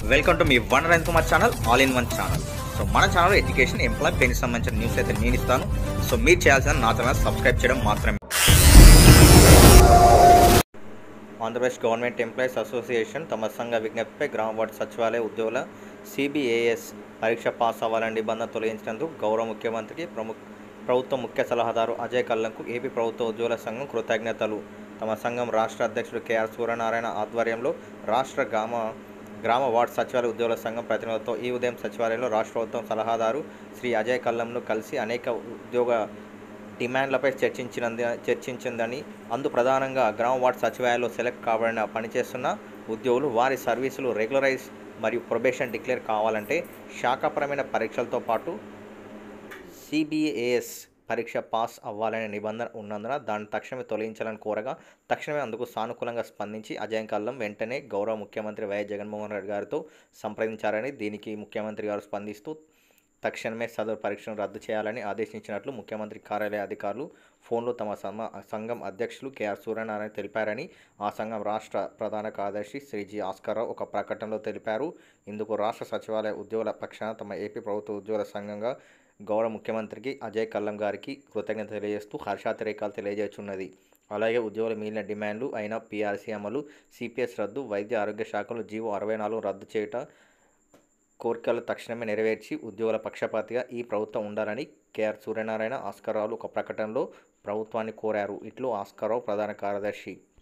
welcome to మీ వన్ రైన్ Kumar channel all in one channel so మన ఛానల్ ఎడ్యుకేషన్ ఎంప్లాయ్ పెన్కి సంబంధించిన న్యూస్ అయితే నేను ఇస్తాను సో మీరు చేయాల్సిన నా ఛానల్ సబ్స్క్రైబ్ చేయడం మాత్రమే ఆంధ్రప్రదేశ్ గవర్నమెంట్ ఎంప్లాయీస్ అసోసియేషన్ తమ సంఘ విజ్ఞప్తిపై గ్రామ వార్డు సచివాలయ ఉద్యోగుల సిబిఏఎస్ పరీక్ష పాస్ అవ్వాలని నిబంధన తొలగించినందుకు గౌరవ ముఖ్యమంత్రికి ప్రముఖ ప్రభుత్వ ముఖ్య సలహాదారు అజయ్ కల్లంకు ఏపీ ప్రభుత్వ ఉద్యోగుల సంఘం కృతజ్ఞతలు తమ సంఘం రాష్ట్ర అధ్యక్షుడు కెఆర్ సూర్యనారాయణ ఆధ్వర్యంలో రాష్ట్ర గ్రామ గ్రామ వార్డు సచివాలయ ఉద్యోగుల సంఘం ప్రతినిధులతో ఈ ఉదయం సచివాలయంలో రాష్ట్ర ప్రభుత్వం సలహాదారు శ్రీ అజయ్ కల్లంను కలిసి అనేక ఉద్యోగ డిమాండ్లపై చర్చించినంది చర్చించిందని అందు ప్రధానంగా గ్రామ వార్డ్ సచివాలయంలో సెలెక్ట్ కాబడిన పనిచేస్తున్న ఉద్యోగులు వారి సర్వీసులు రెగ్యులరైజ్ మరియు ప్రొబేషన్ డిక్లేర్ కావాలంటే శాఖాపరమైన పరీక్షలతో పాటు సిబిఏఎస్ పరీక్ష పాస్ అవ్వాలనే నిబంధన ఉన్నందున దాన్ని తక్షణమే తొలగించాలని కోరగా తక్షణమే అందుకు సానుకూలంగా స్పందించి అజయ్ కల్లం వెంటనే గౌరవ ముఖ్యమంత్రి వైఎస్ జగన్మోహన్ రెడ్డి గారితో సంప్రదించారని దీనికి ముఖ్యమంత్రి గారు స్పందిస్తూ తక్షణమే సదరు పరీక్షను రద్దు చేయాలని ఆదేశించినట్లు ముఖ్యమంత్రి కార్యాలయ అధికారులు ఫోన్లో తమ సమ సంఘం అధ్యక్షులు కెఆర్ సూర్యనారాయణ తెలిపారని ఆ సంఘం రాష్ట్ర ప్రధాన కార్యదర్శి శ్రీ జి ఆస్కారావు ఒక ప్రకటనలో తెలిపారు ఇందుకు రాష్ట్ర సచివాలయ ఉద్యోగుల పక్షాన తమ ఏపీ ప్రభుత్వ ఉద్యోగుల సంఘంగా గౌరవ ముఖ్యమంత్రికి అజయ్ కల్లం గారికి కృతజ్ఞత తెలియజేస్తూ హర్షాతిరేకాలు తెలియజేస్తున్నది అలాగే ఉద్యోగుల మిగిలిన డిమాండ్లు అయిన పీఆర్సీ అమలు సిపిఎస్ రద్దు వైద్య ఆరోగ్య శాఖలు జీవో అరవై నాలుగు రద్దు చేయట కోరికలు తక్షణమే నెరవేర్చి ఉద్యోగుల పక్షపాతిగా ఈ ప్రభుత్వం ఉండాలని కేఆర్ సూర్యనారాయణ ఆస్కారావులు ఒక ప్రకటనలో ప్రభుత్వాన్ని కోరారు ఇట్లు ఆస్కారావు ప్రధాన కార్యదర్శి